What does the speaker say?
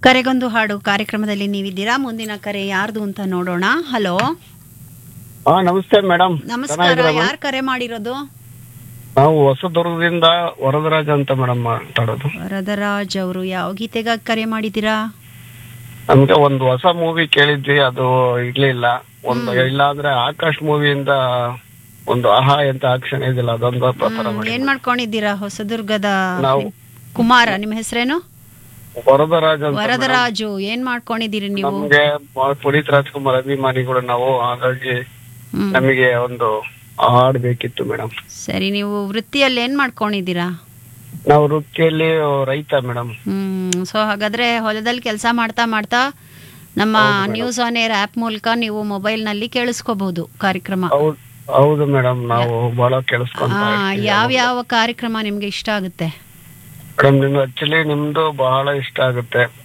ಕರೆಗೊಂದು ಹಾಡು ಕಾರ್ಯಕ್ರಮದಲ್ಲಿ ನೀವಿದ್ದೀರಾ ಮುಂದಿನ ಕರೆ ಯಾರ್ದು ಅಂತ ನೋಡೋಣ ಹಲೋ ಹಾ ನಮಸ್ತೆ ಮೇಡಮ್ ನಮಸ್ಕಾರ ಯಾರು ಕರೆ ಮಾಡಿರೋದು ನಾವು ಹೊಸದುರ್ಗದಿಂದ ವರದರಾಜ್ ಅಂತ ಮೇಡಮ್ ಮಾತಾಡೋದು ವರದರಾಜ್ ಅವರು ಯಾವ ಗೀತೆಗಾಗಿ ಕರೆ ಮಾಡಿದ್ದೀರಾ ನಮ್ಗೆ ಒಂದು ಹೊಸ ಮೂವಿ ಕೇಳಿದ್ವಿ ಅದು ಇರ್ಲಿಲ್ಲ ಒಂದು ಇಲ್ಲ ಅಂದ್ರೆ ಆಕಾಶ್ ಮೂವಿಯಿಂದ ಒಂದು ಆಹಾ ಅಂತ ಆಕ್ಷನ್ ಇದೆಯಲ್ಲ ಅದೊಂದು ಪ್ರಚಾರ ಹ್ಮ್, ಮಾಡಿ ಏನ್ ಮಾಡ್ಕೊಂಡಿದ್ದೀರಾ ಹೊಸದುರ್ಗದ ನಾವು ಕುಮಾರ ನಿಮ್ಮ ಹೆಸರೇನು ವರದರಾಜ್ ಅಂತ ವರದರಾಜು ಏನ್ ಮಾಡ್ಕೊಂಡಿದ್ದೀರಿ ನೀವು ನಮ್ಗೆ ಮ- ಪುನೀತ್ ರಾಜ್ಕುಮಾರ್ ಅಭಿಮಾನಿಗಳು ನಾವು ಹಾಗಾಗಿ ಹ್ಮ್. ನಮಗೆ ಒಂದು ಹಾಡ್ ಬೇಕಿತ್ತು ಮೇಡಮ್ ಸರಿ ನೀವು ವೃತ್ತಿಯಲ್ಲಿ ಏನ್ ಮಾಡ್ಕೊಂಡಿದ್ದೀರಾ ನಾವು ವೃತ್ತಿಯಲ್ಲಿ ರೈತ ಮೇಡಮ್ ಹ್ಮ್ ಸೊ ಹಾಗಾದ್ರೆ ಹೊಲದಲ್ಲಿ ಕೆಲಸ ಮಾಡ್ತಾ ಮಾಡ್ತಾ ನಮ್ಮ ನ್ಯೂಸ್ ಆನ್ ಏರ್ ಆಪ್ ಮೂಲಕ ನೀವು ಮೊಬೈಲ್ ನಲ್ಲಿ ಕೇಳಿಸ್ಕೋಬಹುದು ಕಾರ್ಯಕ್ರಮ ಹೌದು ಹೌದು ಮೇಡಮ್ ನಾವು ಬಹಳ ಕೇಳಿಸ್ಕೊಂತ ಆ, ಇರ್ತೀವಿ. ಯಾವ ಯಾವ ಕಾರ್ಯಕ್ರಮ ನಿಮ್ಗೆ ಇಷ್ಟ ಆಗುತ್ತೆ ಮೇಡಮ್ ನಿಮ್ಗೆ ಆಕ್ಚುಲಿ ನಿಮ್ದು ಬಹಳ ಇಷ್ಟ ಆಗುತ್ತೆ